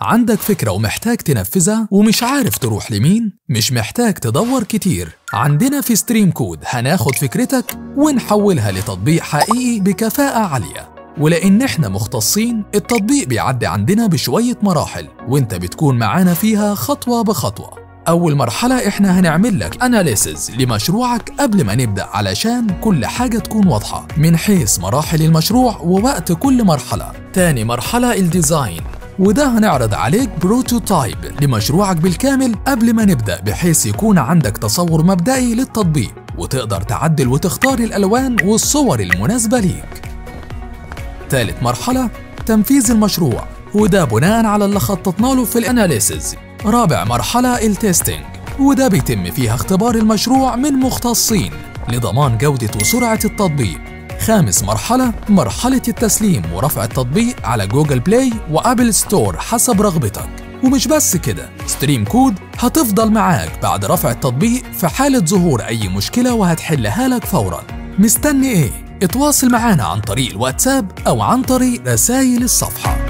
عندك فكرة ومحتاج تنفذها ومش عارف تروح لمين؟ مش محتاج تدور كتير عندنا في ستريم كود هناخد فكرتك ونحولها لتطبيق حقيقي بكفاءة عالية ولأن احنا مختصين التطبيق بيعدي عندنا بشوية مراحل وانت بتكون معانا فيها خطوة بخطوة أول مرحلة إحنا هنعمل لك أناليسز لمشروعك قبل ما نبدأ علشان كل حاجة تكون واضحة من حيث مراحل المشروع ووقت كل مرحلة تاني مرحلة الديزاين وده هنعرض عليك بروتوتايب لمشروعك بالكامل قبل ما نبدأ بحيث يكون عندك تصور مبدئي للتطبيق وتقدر تعدل وتختار الألوان والصور المناسبة ليك تالت مرحلة تنفيذ المشروع وده بناء على اللي خططنا له في الاناليسز رابع مرحلة التستنج وده بيتم فيها اختبار المشروع من مختصين لضمان جودة وسرعة التطبيق خامس مرحلة مرحلة التسليم ورفع التطبيق على جوجل بلاي وابل ستور حسب رغبتك ومش بس كده ستريم كود هتفضل معاك بعد رفع التطبيق في حالة ظهور أي مشكلة وهتحلها لك فورا مستني ايه؟ اتواصل معانا عن طريق الواتساب أو عن طريق رسائل الصفحة